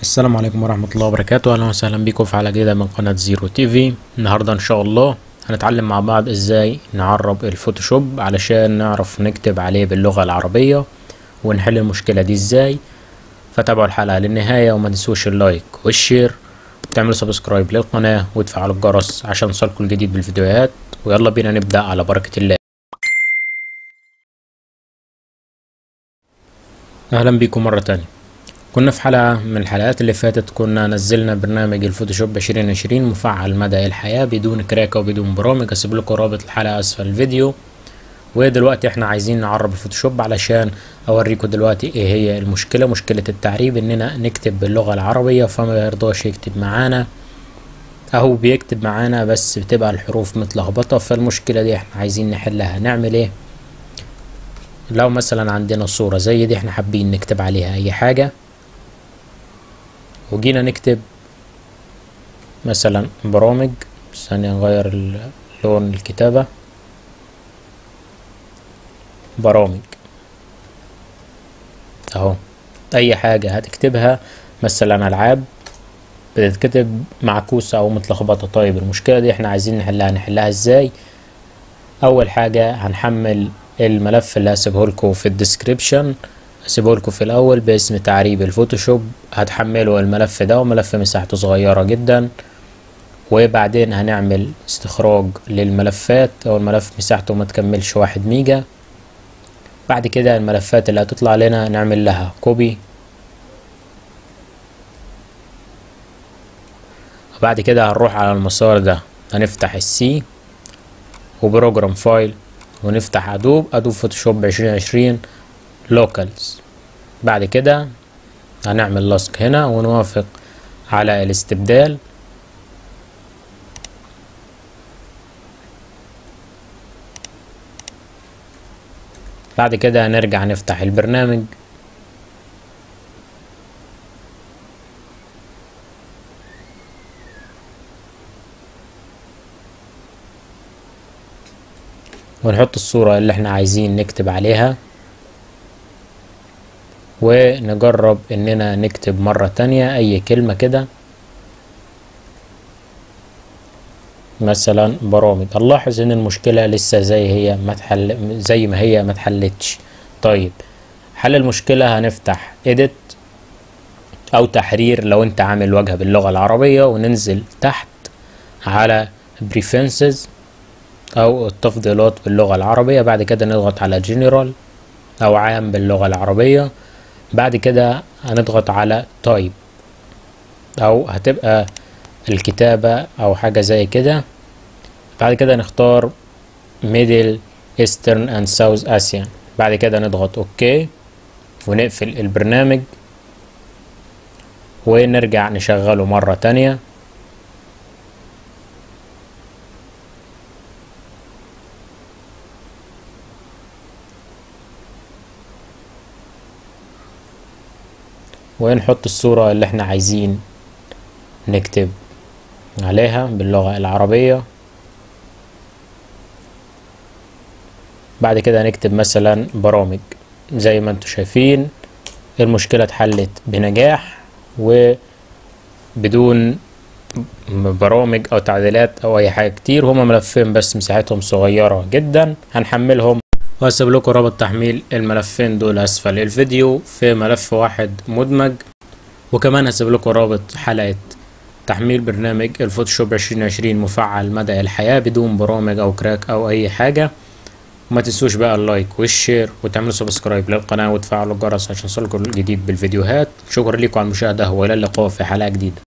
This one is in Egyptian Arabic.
السلام عليكم ورحمة الله وبركاته أهلا وسهلا بكم في حلقة جديدة من قناة زيرو تي في النهاردة إن شاء الله هنتعلم مع بعض إزاي نعرب الفوتوشوب علشان نعرف نكتب عليه باللغة العربية ونحل المشكلة دي إزاي فتابعوا الحلقة للنهاية وما تنسوش اللايك والشير وتعملوا سبسكرايب للقناة وتفعلوا الجرس عشان يوصلكوا الجديد بالفيديوهات ويلا بينا نبدأ على بركة الله أهلا بكم مرة تانية كنا في حلقة من الحلقات اللي فاتت كنا نزلنا برنامج الفوتوشوب 2020 مفعل مدى الحياة بدون كراكة وبدون برامج هسيب لكم رابط الحلقة أسفل الفيديو ودلوقتي احنا عايزين نعرب الفوتوشوب علشان اوريكم دلوقتي ايه هي المشكلة مشكلة التعريب اننا نكتب باللغة العربية فما يرضاش يكتب معانا اهو بيكتب معانا بس بتبقى الحروف متلخبطة فالمشكلة دي احنا عايزين نحلها نعمل ايه لو مثلا عندنا صورة زي دي احنا حابين نكتب عليها اي حاجة وجينا نكتب مثلا برامج ثانية نغير لون الكتابة برامج اهو اي حاجة هتكتبها مثلا العاب بتتكتب معكوسة او متلخبطة طيب المشكلة دي احنا عايزين نحلها نحلها ازاي اول حاجة هنحمل الملف اللي هسيبه لكم في الديسكريبشن هسيبه لكم في الاول باسم تعريب الفوتوشوب هتحملوا الملف ده وملف مساحته صغيرة جدا وبعدين هنعمل استخراج للملفات او الملف مساحته ما تكملش واحد ميجا بعد كده الملفات اللي هتطلع لنا نعمل لها كوبي وبعد كده هنروح على المسار ده هنفتح السي وبروجرام فايل ونفتح ادوب ادوب فوتوشوب عشرين عشرين لوكالز بعد كده هنعمل لاسك هنا ونوافق على الاستبدال بعد كده هنرجع نفتح البرنامج ونحط الصورة اللي احنا عايزين نكتب عليها ونجرب اننا نكتب مرة تانية اي كلمة كده مثلا برامج نلاحظ ان المشكلة لسه زي هي ما تحل زي ما هي ما اتحلتش طيب حل المشكلة هنفتح edit او تحرير لو انت عامل واجهة باللغة العربية وننزل تحت على preferences او التفضيلات باللغة العربية بعد كده نضغط على general او عام باللغة العربية بعد كده هنضغط على type او هتبقى الكتابة او حاجة زي كده بعد كده نختار middle eastern and south asian بعد كده نضغط اوكي ونقفل البرنامج ونرجع نشغله مرة تانية ونحط الصورة اللي احنا عايزين نكتب عليها باللغة العربية بعد كده نكتب مثلا برامج زي ما انتم شايفين المشكلة اتحلت بنجاح وبدون برامج او تعديلات او اي حاجة كتير هما ملفين بس مساحتهم صغيرة جدا هنحملهم وهسيب لكم رابط تحميل الملفين دول اسفل الفيديو في ملف واحد مدمج وكمان هسيب لكم رابط حلقة تحميل برنامج الفوتوشوب 2020 مفعل مدى الحياة بدون برامج او كراك او اي حاجة وما تنسوش بقى اللايك والشير وتعملوا سبسكرايب للقناة وتفعلوا الجرس عشان يوصلكم الجديد بالفيديوهات شكرا لكم على المشاهدة والى اللقاء في حلقة جديدة